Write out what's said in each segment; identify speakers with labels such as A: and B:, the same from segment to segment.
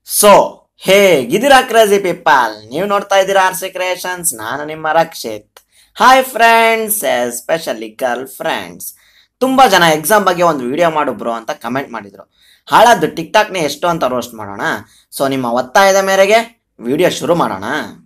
A: so ಹೇಗಿದ್ದೀರಾ crazy people ನೀವು ನೋಡ್ತಾ ಇದ್ದೀರಾ ಆರ್ ಸಿ ಕ್ರಿಯೇಷನ್ಸ್ ನಾನು ನಿಮ್ಮ Rakshit hi friends especially girl friends ತುಂಬಾ ಜನ ಎಕ್ಸಾಮ್ ಬಗ್ಗೆ ಒಂದು ವಿಡಿಯೋ ಮಾಡು ಬ್ರೋ ಅಂತ ಕಮೆಂಟ್ ಮಾಡಿದ್ರು ಹಾಳಾದ್ದು ಟಿಕ್ ಟಾಕ್ನೇ ಎಷ್ಟು ಅಂತ ರೋಸ್ಟ್ ಮಾಡೋಣ ಸೊ ನಿಮ್ಮ ಒತ್ತಾಯದ ಮೇರೆಗೆ ವಿಡಿಯೋ ಶುರು ಮಾಡೋಣ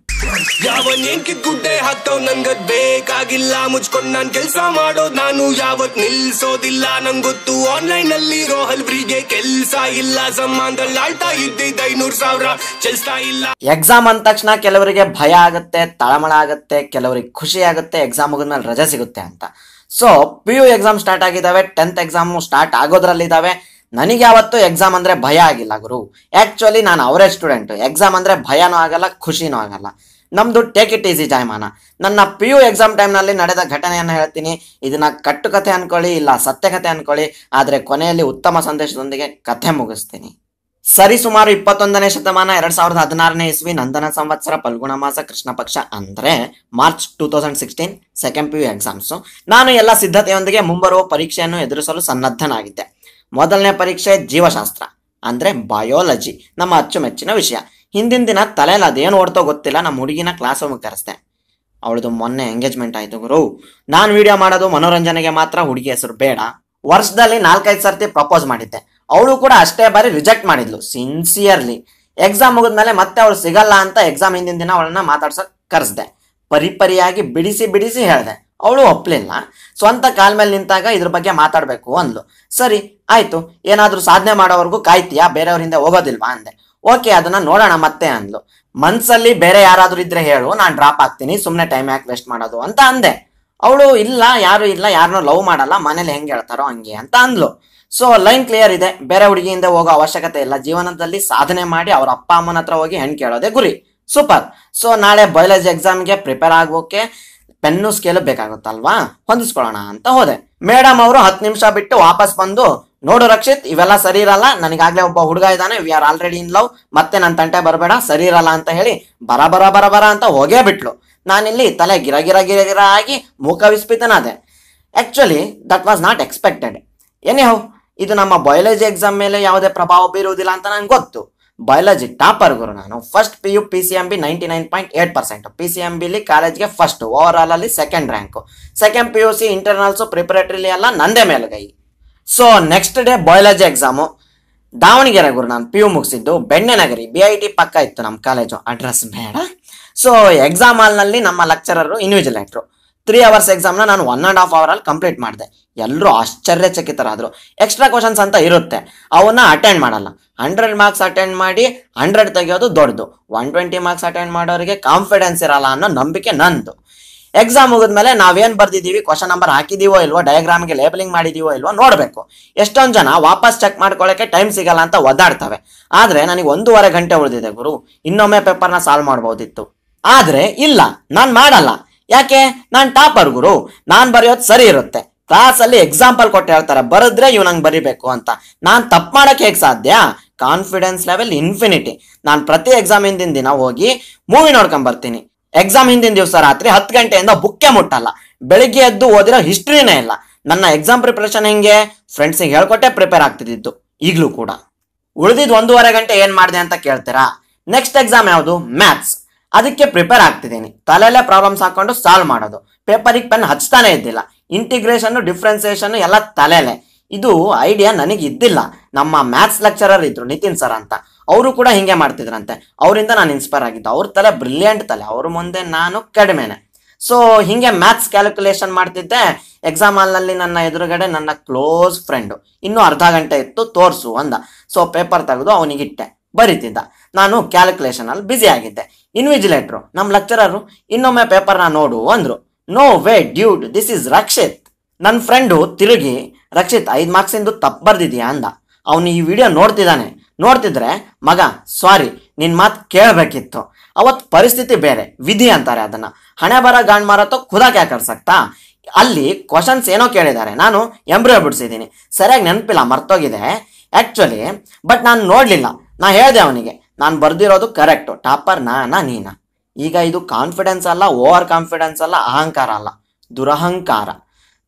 B: ಯಾವನ್ ಏನ್ಕಿದ್ ಗುಡ್ಡೆ ಹಾಕ್ತವ್ ನಂಗದ್ ಬೇಕಾಗಿಲ್ಲ ಮುಚ್ಕೊಂಡ್ ನಾನ್ ಕೆಲ್ಸ ಮಾಡೋದ್ ನಾನು ಯಾವತ್ ನಿಲ್ಸೋದಿಲ್ಲ ನಂಗೊತ್ತು ಆನ್ಲೈನ್ ಅಲ್ಲಿ ರೋಹಲ್ಬ್ರಿಗೆ ಕೆಲ್ಸ ಇಲ್ಲ ಸಮ್ಮಾನದಲ್ಲಿ ಆಳ್ತಾ ಇದ್ದಿದ್ದ ಐನೂರ್ ಸಾವಿರ ಚಲ್ಸ್ತಾ ಇಲ್ಲ
A: ಎಕ್ಸಾಮ್ ಅಂದ ತಕ್ಷಣ ಕೆಲವರಿಗೆ ಭಯ ಆಗುತ್ತೆ ತಳಮಳ ಆಗುತ್ತೆ ಕೆಲವರಿಗೆ ಖುಷಿ ಆಗುತ್ತೆ ಎಕ್ಸಾಮ್ ಮುಗಿದ್ಮೇಲೆ ರಜೆ ಸಿಗುತ್ತೆ ಅಂತ so P U exam start ಆಗಿದ್ದಾವೆ ಟೆಂತ್ ಎಕ್ಸಾಮ್ ಸ್ಟಾರ್ಟ್ ಆಗೋದ್ರಲ್ಲಿದ್ದಾವೆ ನನಗೆ ಯಾವತ್ತೂ ಎಕ್ಸಾಮ್ ಅಂದ್ರೆ ಭಯ ಆಗಿಲ್ಲ ಗುರು ಆಕ್ಚುಲಿ ನಾನು ಅವರೇ ಸ್ಟೂಡೆಂಟ್ ಎಕ್ಸಾಮ್ ಅಂದ್ರೆ ಭಯನೂ ಆಗಲ್ಲ ಖುಷಿನೂ ಆಗಲ್ಲ ನಮ್ದು ಟೇಕ್ ಇಟ್ ಈಸಿ ಜಾಯಮಾನ ನನ್ನ ಪಿ ಯು ಎಕ್ಸಾಮ್ ಟೈಮ್ನಲ್ಲಿ ನಡೆದ ಘಟನೆಯನ್ನು ಹೇಳ್ತೀನಿ ಇದನ್ನ ಕಟ್ಟು ಕಥೆ ಅನ್ಕೊಳ್ಳಿ ಇಲ್ಲ ಸತ್ಯ ಕಥೆ ಅನ್ಕೊಳ್ಳಿ ಆದರೆ ಕೊನೆಯಲ್ಲಿ ಉತ್ತಮ ಸಂದೇಶದೊಂದಿಗೆ ಕಥೆ ಮುಗಿಸ್ತೀನಿ ಸರಿ ಸುಮಾರು ಇಪ್ಪತ್ತೊಂದನೇ ಶತಮಾನ ಎರಡ್ ಸಾವಿರದ ಹದಿನಾರನೇ ಇಸ್ವಿ ನಂದನ ಸಂವತ್ಸರ ಫಲ್ಗುಣ ಮಾಸ ಕೃಷ್ಣ ಪಕ್ಷ ಅಂದ್ರೆ March two thousand sixteen second P U exams ನಾನು ಎಲ್ಲ ಸಿದ್ಧತೆಯೊಂದಿಗೆ ಮುಂಬರುವ ಪರೀಕ್ಷೆಯನ್ನು ಎದುರಿಸಲು ಸನ್ನದ್ಧನಾಗಿದ್ದೆ ಮೊದಲನೇ ಪರೀಕ್ಷೆ ಜೀವಶಾಸ್ತ್ರ ಅಂದ್ರೆ ಬಯೋಲಜಿ ನಮ್ಮ ಅಚ್ಚುಮೆಚ್ಚಿನ ವಿಷಯ ಹಿಂದಿನ ದಿನ ತಲೆಯಲ್ಲಿ ಅದೇನು ಓಡ್ತೋ ಗೊತ್ತಿಲ್ಲ ನಮ್ಮ ಹುಡುಗಿನ ಕ್ಲಾಸ್ ರೂಮಿಗೆ ಕರೆಸ್ದೆ ಅವಳದು ಮೊನ್ನೆ ಎಂಗೇಜ್ಮೆಂಟ್ ಆಯ್ತು ಗುರು ನಾನು ವಿಡಿಯೋ ಮಾಡೋದು ಮನೋರಂಜನೆಗೆ ಮಾತ್ರ ಹುಡುಗಿ ಹೆಸರು ಬೇಡ ವರ್ಷದಲ್ಲಿ ನಾಲ್ಕೈದು ಸರ್ತಿ ಪ್ರಪೋಸ್ ಮಾಡಿದ್ದೆ ಅವಳು ಕೂಡ ಅಷ್ಟೇ ಬಾರಿ ರಿಜೆಕ್ಟ್ ಮಾಡಿದ್ಲು ಸಿನ್ಸಿಯರ್ಲಿ ಎಕ್ಸಾಮ್ ಮುಗಿದ್ಮೇಲೆ ಮತ್ತೆ ಅವಳು ಸಿಗಲ್ಲ ಅಂತ ಎಕ್ಸಾಮ್ ಹಿಂದಿನ ದಿನ ಅವಳನ್ನ ಮಾತಾಡ್ಸಕ್ ಕರೆಸ್ದೆ ಪರಿಪರಿಯಾಗಿ ಬಿಡಿಸಿ ಬಿಡಿಸಿ ಹೇಳ್ದೆ ಅವಳು ಒಪ್ಲಿಲ್ಲ ಸ್ವಂತ ಕಾಲ್ ಮೇಲೆ ನಿಂತಾಗ ಇದ್ರ ಬಗ್ಗೆ ಮಾತಾಡ್ಬೇಕು ಅಂದ್ಲು ಸರಿ ಆಯ್ತು ಏನಾದ್ರೂ ಸಾಧನೆ ಮಾಡೋವರೆಗೂ ಕಾಯ್ತೀಯಾ ಬೇರೆಯವ್ರ ಹಿಂದೆ ಹೋಗೋದಿಲ್ವಾ ಅಂದೆ ಓಕೆ ಅದನ್ನ ನೋಡೋಣ ಮತ್ತೆ ಅಂದ್ಲು ಮನ್ಸಲ್ಲಿ ಬೇರೆ ಯಾರಾದ್ರೂ ಇದ್ರೆ ಹೇಳು ನಾನು ಡ್ರಾಪ್ ಆಗ್ತೀನಿ ಸುಮ್ಮನೆ ಟೈಮ್ ಯಾಕೆ ವೇಸ್ಟ್ ಮಾಡೋದು ಅಂತ ಅಂದೆ ಅವಳು ಇಲ್ಲ ಯಾರು ಇಲ್ಲ ಯಾರನ್ನೂ ಲವ್ ಮಾಡಲ್ಲ ಮನೇಲಿ ಹೆಂಗೆ ಹೇಳ್ತಾರೋ ಹಂಗೆ ಅಂತ ಅಂದ್ಲು ಸೊ ಲೈನ್ ಕ್ಲಿಯರ್ ಇದೆ ಬೇರೆ ಹುಡುಗಿಯಿಂದ ಹೋಗೋ ಅವಶ್ಯಕತೆ ಇಲ್ಲ ಜೀವನದಲ್ಲಿ ಸಾಧನೆ ಮಾಡಿ ಅವ್ರ ಅಪ್ಪ ಅಮ್ಮನ ಹತ್ರ ಹೋಗಿ ಹೆಣ್ಣು ಕೇಳೋದೇ ಗುರಿ ಸೂಪರ್ ಸೊ ನಾಳೆ ಬಯಾಲಜಿ ಎಕ್ಸಾಮ್ಗೆ ಪ್ರಿಪೇರ್ ಆಗೋಕೆ ಪೆನ್ನು ಸ್ಕೇಲು ಬೇಕಾಗುತ್ತಲ್ವಾ ಹೊಂದಿಸ್ಕೊಳ್ಳೋಣ ಅಂತ ಹೋದೆ ಮೇಡಮ್ ಅವರು ಹತ್ತು ನಿಮಿಷ ಬಿಟ್ಟು ವಾಪಸ್ ಬಂದು ನೋಡು ರಕ್ಷಿತ್ ಇವೆಲ್ಲ ಸರಿ ಇರಲ್ಲ ನನಗಾಗ್ಲೇ ಒಬ್ಬ ಹುಡುಗ ಇದ್ದಾನೆ we are already in love ಮತ್ತೆ ನನ್ನ ತಂಟೆ ಬರಬೇಡ ಸರಿ ಇರಲ್ಲ ಅಂತ ಹೇಳಿ ಬರ ಬರ ಬರ ಬರ ಅಂತ ಹೋಗೇ ಬಿಟ್ಲು ನಾನಿಲ್ಲಿ ತಲೆ ಗಿರ ಗಿರ ಗಿರ ಗಿರ ಆಗಿ ಮೂಕ ವಿಸ್ಪಿತನಾದೆ actually that was not expected ಏನೇ ಹೌ ಇದು ನಮ್ಮ ಬಯಾಲಜಿ ಎಕ್ಸಾಮ್ ಮೇಲೆ ಯಾವುದೇ ಪ್ರಭಾವ ಬೀರುವುದಿಲ್ಲ ಅಂತ ನಂಗೆ ಗೊತ್ತು ಬಯಾಲಜಿ ಟಾಪರ್ ಗುರು ನಾನು first P U P C M B ninety nine point eight percent P C M ಬಿಲಿ ಕಾಲೇಜ್ಗೆ ಫಸ್ಟ್ ಓವರ್ ಆಲ್ ಅಲ್ಲಿ second rank second P U C internals ಪ್ರಿಪರೇಟರಿಲಿ ಎಲ್ಲ ನಂದೇ ಮೇಲುಗೈ so next day biology exam Davanagere ಗುರು ನಾನು ಪಿ ಯು ಮುಗಿಸಿದ್ದು ಬೆಣ್ಣೆನಗರಿ ಬಿ ಐ ಟಿ ಪಕ್ಕ ಇತ್ತು ನಮ್ಮ ಕಾಲೇಜು ಅಡ್ರೆಸ್ ಬೇಡ ಸೊ ಎಕ್ಸಾಮ್ ಹಾಲ್ನಲ್ಲಿ ನಮ್ಮ ಲೆಕ್ಚರರು ಇನ್ವಿಜಿಲೇಟ್ರು ತ್ರೀ ಅವರ್ಸ್ ಎಕ್ಸಾಮ್ನ ನಾನು ಒನ್ ಆ್ಯಂಡ್ ಹಾಫ್ ಅವರಲ್ಲಿ ಕಂಪ್ಲೀಟ್ ಮಾಡಿದೆ ಎಲ್ಲರೂ ಆಶ್ಚರ್ಯಚಕಿತರಾದರು ಎಕ್ಸ್ಟ್ರಾ ಕ್ವಶನ್ಸ್ ಅಂತ ಇರುತ್ತೆ ಅವನ್ನ ಅಟೆಂಡ್ ಮಾಡಲ್ಲ ಹಂಡ್ರೆಡ್ ಮಾರ್ಕ್ಸ್ ಅಟೆಂಡ್ ಮಾಡಿ ಹಂಡ್ರೆಡ್ ತೆಗೆಯೋದು ದೊಡ್ಡದು ಒನ್ ಟ್ವೆಂಟಿ ಮಾರ್ಕ್ಸ್ ಅಟೆಂಡ್ ಮಾಡೋರಿಗೆ ಕಾನ್ಫಿಡೆನ್ಸ್ ಇರಲ್ಲ ಅನ್ನೋ ನಂಬಿಕೆ ನಂದು ಎಕ್ಸಾಮ್ ಮುಗಿದ್ಮೇಲೆ ನಾವೇನ್ ಬರ್ದಿದೀವಿ ಕ್ವಶನ್ ನಂಬರ್ ಹಾಕಿದೀವೋ ಇಲ್ವೋ ಡಯಾಗ್ರಾಮ್ಗೆ ಲೇಬಲಿಂಗ್ ಮಾಡಿದೀವೋ ಇಲ್ವೋ ನೋಡಬೇಕು ಎಷ್ಟೊಂದು ಜನ ವಾಪಸ್ ಚೆಕ್ ಮಾಡ್ಕೊಳ್ಳೋಕೆ ಟೈಮ್ ಸಿಗಲ್ಲ ಅಂತ ಒದ್ದಾಡ್ತವೆ ಆದ್ರೆ ನನಗೆ ಒಂದೂವರೆ ಗಂಟೆ ಉಳಿದಿದೆ ಗುರು ಇನ್ನೊಮ್ಮೆ ಪೇಪರ್ನ ಸಾಲ್ವ್ ಮಾಡ್ಬೋದಿತ್ತು ಆದ್ರೆ ಇಲ್ಲ ನಾನ್ ಮಾಡಲ್ಲ ಯಾಕೆ ನಾನ್ ಟಾಪರ್ ಗುರು ನಾನ್ ಬರೆಯೋದು ಸರಿ ಇರುತ್ತೆ ಕ್ಲಾಸಲ್ಲಿ ಎಕ್ಸಾಂಪಲ್ ಕೊಟ್ಟು ಹೇಳ್ತಾರೆ ಬರೆದ್ರೆ ಇವ್ ನಂಗೆ ಬರಿಬೇಕು ಅಂತ ನಾನ್ ತಪ್ಪು ಮಾಡಕ್ ಹೇಗ್ ಸಾಧ್ಯ ಕಾನ್ಫಿಡೆನ್ಸ್ ಲೆವೆಲ್ ಇನ್ಫಿನಿಟಿ ನಾನು ಪ್ರತಿ ಎಕ್ಸಾಮ್ ಹಿಂದಿನ ದಿನ ಹೋಗಿ ಮೂವಿ ನೋಡ್ಕೊಂಡ್ ಬರ್ತೀನಿ ಎಕ್ಸಾಮ್ ಹಿಂದಿನ ದಿವಸ ರಾತ್ರಿ ಹತ್ತು ಗಂಟೆಯಿಂದ ಬುಕ್ಕೇ ಮುಟ್ಟಲ್ಲ ಬೆಳಿಗ್ಗೆ ಎದ್ದು ಓದಿರೋ ಹಿಸ್ಟ್ರಿನೇ ಇಲ್ಲ ನನ್ನ ಎಕ್ಸಾಮ್ ಪ್ರಿಪರೇಷನ್ ಹೆಂಗೆ ಫ್ರೆಂಡ್ಸಿಗೆ ಹೇಳ್ಕೊಟ್ಟೆ ಪ್ರಿಪೇರ್ ಆಗ್ತಿದ್ದು ಈಗಲೂ ಕೂಡ ಉಳಿದಿದ್ ಒಂದೂವರೆ ಗಂಟೆ ಏನ್ ಮಾಡಿದೆ ಅಂತ ಕೇಳ್ತೀರಾ ನೆಕ್ಸ್ಟ್ ಎಕ್ಸಾಮ್ ಯಾವುದು ಮ್ಯಾಥ್ಸ್ ಅದಕ್ಕೆ ಪ್ರಿಪೇರ್ ಆಗ್ತಿದ್ದೀನಿ ತಲೆಯಲ್ಲೇ ಪ್ರಾಬ್ಲಮ್ಸ್ ಹಾಕೊಂಡು ಸಾಲ್ವ್ ಮಾಡೋದು ಪೇಪರಿಗೆ ಪೆನ್ ಹಚ್ತಾನೆ ಇದ್ದಿಲ್ಲ ಇಂಟಿಗ್ರೇಷನ್ ಡಿಫ್ರೆನ್ಸಿಯೇಷನ್ ಎಲ್ಲ ತಲೆಲೆ ಇದು ಐಡಿಯಾ ನನಗೆ ಇದ್ದಿಲ್ಲ ನಮ್ಮ ಮ್ಯಾಥ್ಸ್ ಲೆಕ್ಚರರ್ ಇದ್ರು ನಿತಿನ್ ಸರ್ ಅಂತ ಅವರು ಕೂಡ ಹಿಂಗೆ ಮಾಡ್ತಿದ್ರಂತೆ ಅವರಿಂದ ನಾನು ಇನ್ಸ್ಪೈರ್ ಆಗಿದ್ದು ಅವ್ರ ತಲೆ ಬ್ರಿಲಿಯಂಟ್ ತಲೆ ಅವ್ರ ಮುಂದೆ ನಾನು ಕಡಿಮೆನೆ ಸೊ ಹಿಂಗೆ ಮ್ಯಾಥ್ಸ್ ಕ್ಯಾಲ್ಕುಲೇಷನ್ ಮಾಡ್ತಿದ್ದೆ ಎಕ್ಸಾಮ್ ಹಾಲ್ನಲ್ಲಿ ನನ್ನ ಎದುರುಗಡೆ ನನ್ನ ಕ್ಲೋಸ್ ಫ್ರೆಂಡು ಇನ್ನೂ ಅರ್ಧ ಗಂಟೆ ಇತ್ತು ತೋರ್ಸು ಅಂದ ಸೊ ಪೇಪರ್ ತೆಗೆದು ಅವನಿಗಿಟ್ಟೆ ಬರೀತಿದ್ದ ನಾನು ಕ್ಯಾಲ್ಕುಲೇಷನ್ ಅಲ್ಲಿ ಬ್ಯುಸಿ ಆಗಿದ್ದೆ ಇನ್ವಿಜಿಲೇಟ್ರು ನಮ್ಮ ಲೆಕ್ಚರರು ಇನ್ನೊಮ್ಮೆ ಪೇಪರ್ನ ನೋಡು ಅಂದ್ರು no way dude this is Rakshit ನನ್ನ ಫ್ರೆಂಡು ತಿರುಗಿ ರಕ್ಷಿತ್ ಐದು ಮಾರ್ಕ್ಸಿಂದು ತಪ್ಪು ಬರ್ದಿದ್ಯಾ ಅಂದ ಅವನು ಈ ವಿಡಿಯೋ ನೋಡ್ತಿದ್ದಾನೆ ನೋಡ್ತಿದ್ರೆ ಮಗ ಸಾರಿ ನಿನ್ ಮಾತು ಕೇಳಬೇಕಿತ್ತು ಅವತ್ ಪರಿಸ್ಥಿತಿ ಬೇರೆ ವಿಧಿ ಅಂತಾರೆ ಅದನ್ನ ಹಣೆ ಬರ ಗಾಂಡ್ ಮಾರತ್ತೋ ಖುದಾ ಸಕ್ತಾ ಅಲ್ಲಿ ಕ್ವಶನ್ಸ್ ಏನೋ ಕೇಳಿದ್ದಾರೆ ನಾನು ಎಂಬ್ರಿಯೋ ಬಿಡಿಸಿದ್ದೀನಿ ಸರಿಯಾಗಿ ನೆನಪಿಲ್ಲ ಮರ್ತೋಗಿದೆ ಆಕ್ಚುಲಿ ಬಟ್ ನಾನು ನೋಡ್ಲಿಲ್ಲ ನಾ ಹೇಳ್ದೆ ಅವನಿಗೆ ನಾನು ಬರ್ದಿರೋದು ಕರೆಕ್ಟು ಟಾಪರ್ ನಾನಾ ನೀನಾ ಈಗ ಇದು ಕಾನ್ಫಿಡೆನ್ಸ್ ಅಲ್ಲ ಓವರ್ ಕಾನ್ಫಿಡೆನ್ಸ್ ಅಲ್ಲ ಅಹಂಕಾರ ಅಲ್ಲ ದುರಹಂಕಾರ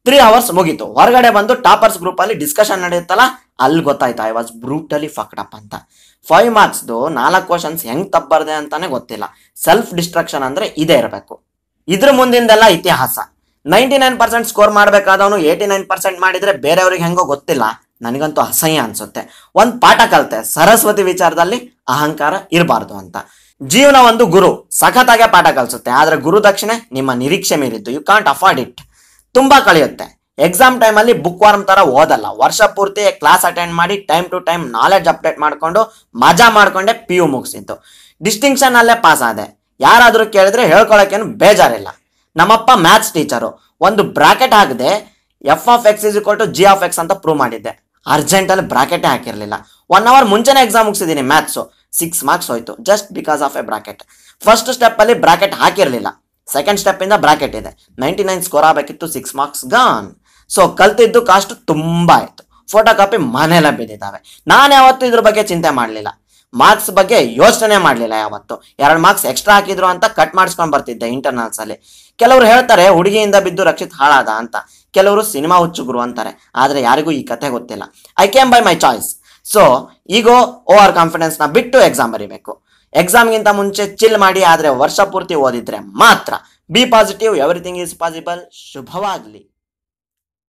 A: ತ್ರೀ ಅವರ್ಸ್ ಮುಗೀತು ಹೊರಗಡೆ ಬಂದು ಟಾಪರ್ಸ್ ಗ್ರೂಪ್ ಅಲ್ಲಿ ಡಿಸ್ಕಷನ್ ನಡೆಯುತ್ತಲ್ಲ ಅಲ್ಲಿ ಗೊತ್ತಾಯ್ತು I was brutally fucked up ಅಂತ ಫೈವ್ ಮಾರ್ಕ್ಸ್ದು ನಾಲ್ಕು ಕ್ವಶನ್ಸ್ ಹೆಂಗ್ ತಪ್ಪರ್ದೆ ಅಂತಾನೆ ಗೊತ್ತಿಲ್ಲ ಸೆಲ್ಫ್ ಡಿಸ್ಟ್ರಕ್ಷನ್ ಅಂದ್ರೆ ಇದೇ ಇರಬೇಕು ಇದ್ರ ಮುಂದಿಂದೆಲ್ಲ ಇತಿಹಾಸ ನೈಂಟಿ ನೈನ್ ಪರ್ಸೆಂಟ್ ಸ್ಕೋರ್ ಮಾಡಬೇಕಾದವನು ಏಯ್ಟಿ ನೈನ್ ಪರ್ಸೆಂಟ್ ಮಾಡಿದ್ರೆ ಬೇರೆಯವ್ರಿಗೆ ಹೆಂಗೋ ಗೊತ್ತಿಲ್ಲ ನನಗಂತೂ ಅಸಹ್ಯ ಅನ್ಸುತ್ತೆ ಒಂದು ಪಾಠ ಕಲಿತೆ ಸರಸ್ವತಿ ವಿಚಾರದಲ್ಲಿ ಅಹಂಕಾರ ಇರಬಾರ್ದು ಅಂತ ಜೀವನ ಒಂದು ಗುರು ಸಖತ್ತಾಗೆ ಪಾಠ ಕಲಿಸುತ್ತೆ ಆದ್ರೆ ಗುರು ದಕ್ಷಿಣೆ ನಿಮ್ಮ ನಿರೀಕ್ಷೆ ಮೀರಿದ್ದು ಯು ಕಾಂಟ್ ಅಫೋರ್ಡ್ ಇಟ್ ತುಂಬಾ ಕಳೆಯುತ್ತೆ ಎಕ್ಸಾಮ್ ಟೈಮಲ್ಲಿ ಬುಕ್ ವಾರ್ಮ್ ತರ ಓದಲ್ಲ ವರ್ಷ ಪೂರ್ತಿ ಕ್ಲಾಸ್ ಅಟೆಂಡ್ ಮಾಡಿ time to time knowledge update ಮಾಡ್ಕೊಂಡು ಮಜಾ ಮಾಡ್ಕೊಂಡೆ ಪಿ ಯು ಮುಗಿಸಿದ್ದು ಡಿಸ್ಟಿಂಕ್ಷನ್ ಅಲ್ಲೇ ಪಾಸ್ ಆದೆ ಯಾರಾದರೂ ಕೇಳಿದ್ರೆ ಹೇಳ್ಕೊಳಕ್ಕೇನು ಬೇಜಾರಿಲ್ಲ ನಮ್ಮಪ್ಪ ಮ್ಯಾಥ್ಸ್ ಟೀಚರು ಒಂದು ಬ್ರಾಕೆಟ್ ಹಾಕಿದೆ F of X is equal to G of X ಅಂತ ಪ್ರೂವ್ ಮಾಡಿದ್ದೆ ಅರ್ಜೆಂಟಲ್ಲಿ ಬ್ರಾಕೆಟೇ ಹಾಕಿರಲಿಲ್ಲ ಒನ್ ಅವರ್ ಮುಂಚೆನೇ ಎಕ್ಸಾಮ್ ಮುಗಿಸಿದ್ದೀನಿ ಮ್ಯಾಥ್ಸು ಸಿಕ್ಸ್ ಮಾರ್ಕ್ಸ್ ಹೋಯ್ತು just because of a bracket first ಸ್ಟೆಪ್ಪಲ್ಲಿ ಬ್ರಾಕೆಟ್ ಹಾಕಿರಲಿಲ್ಲ ಸೆಕೆಂಡ್ ಸ್ಟೆಪ್ಪಿಂದ ಬ್ರಾಕೆಟ್ ಇದೆ ನೈಂಟಿ ನೈನ್ ಸ್ಕೋರ್ ಆಗಬೇಕಿತ್ತು ಸಿಕ್ಸ್ ಮಾರ್ಕ್ಸ್ ಗಾನ್ ಸೊ ಕಲ್ತಿದ್ದು ಕಾಸ್ಟ್ ತುಂಬ ಆಯಿತು ಫೋಟೋ ಕಾಪಿ ಮನೆಯಲ್ಲ ಬಿದ್ದಿದ್ದಾವೆ ನಾನು ಯಾವತ್ತೂ ಇದ್ರ ಬಗ್ಗೆ ಚಿಂತೆ ಮಾಡಲಿಲ್ಲ ಮಾರ್ಕ್ಸ್ ಬಗ್ಗೆ ಯೋಚನೆ ಮಾಡಲಿಲ್ಲ ಯಾವತ್ತು ಎರಡು ಮಾರ್ಕ್ಸ್ ಎಕ್ಸ್ಟ್ರಾ ಹಾಕಿದ್ರು ಅಂತ ಕಟ್ ಮಾಡಿಸ್ಕೊಂಡು ಬರ್ತಿದ್ದೆ ಇಂಟರ್ನಲ್ಸ್ ಅಲ್ಲಿ ಕೆಲವರು ಹೇಳ್ತಾರೆ ಹುಡುಗಿಯಿಂದ ಬಿದ್ದು ರಕ್ಷಿತ್ ಹಾಳಾದ ಅಂತ ಕೆಲವರು ಸಿನಿಮಾ ಹುಚ್ಚುಗುರು ಅಂತಾರೆ ಆದರೆ ಯಾರಿಗೂ ಈ ಕಥೆ ಗೊತ್ತಿಲ್ಲ I came by my choice so ego over ಕಾನ್ಫಿಡೆನ್ಸ್ನ ಬಿಟ್ಟು ಎಕ್ಸಾಮ್ ಬರೀಬೇಕು ಎಕ್ಸಾಮ್ಗಿಂತ ಮುಂಚೆ ಚಿಲ್ ಮಾಡಿ ಆದರೆ ವರ್ಷ ಪೂರ್ತಿ ಓದಿದ್ರೆ ಮಾತ್ರ be positive everything is possible ಶುಭವಾಗಲಿ